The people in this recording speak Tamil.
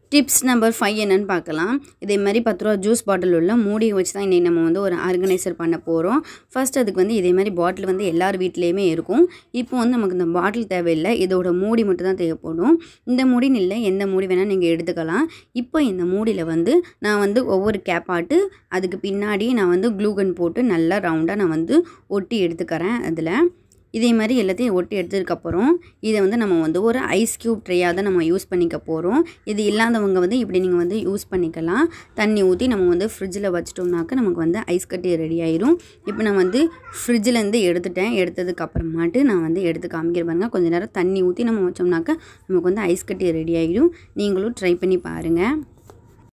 டிப்ஸ் நம்பர் ஃபைவ் என்னன்னு பார்க்கலாம் இதே மாதிரி பத்து ரூபா ஜூஸ் பாட்டில் உள்ள மூடியை வச்சு தான் இன்றைக்கி நம்ம வந்து ஒரு ஆர்கனைசர் பண்ண போகிறோம் ஃபர்ஸ்ட் அதுக்கு வந்து இதே மாதிரி பாட்டில் வந்து எல்லார் வீட்லேயுமே இருக்கும் இப்போ வந்து நமக்கு இந்த பாட்டில் தேவையில்லை இதோட மூடி மட்டும் தான் தேவைப்படும் இந்த மூடின்னு இல்லை எந்த மூடி வேணால் நீங்கள் எடுத்துக்கலாம் இப்போ இந்த மூடியில் வந்து நான் வந்து ஒவ்வொரு கேப்பாட்டு அதுக்கு பின்னாடி நான் வந்து க்ளூகன் போட்டு நல்லா ரவுண்டாக நான் வந்து ஒட்டி எடுத்துக்கிறேன் அதில் இதே மாதிரி எல்லாத்தையும் ஒட்டி எடுத்ததுக்கப்புறம் இதை வந்து நம்ம வந்து ஒரு ஐஸ் க்யூப் ட்ரேயாக தான் நம்ம யூஸ் பண்ணிக்க போகிறோம் இது இல்லாதவங்க வந்து இப்படி நீங்கள் வந்து யூஸ் பண்ணிக்கலாம் தண்ணி ஊற்றி நம்ம வந்து ஃப்ரிட்ஜில் வச்சிட்டோம்னாக்க நமக்கு வந்து ஐஸ் கட்டி ரெடி ஆயிரும் இப்போ நான் வந்து ஃப்ரிட்ஜிலேருந்து எடுத்துட்டேன் எடுத்ததுக்கு அப்புறமாட்டு நான் வந்து எடுத்து காமிக்கிற பாருங்க கொஞ்ச நேரம் தண்ணி ஊற்றி நம்ம வச்சோம்னாக்க நமக்கு வந்து ஐஸ் கட்டி ரெடி ஆகிடும் நீங்களும் ட்ரை பண்ணி பாருங்கள்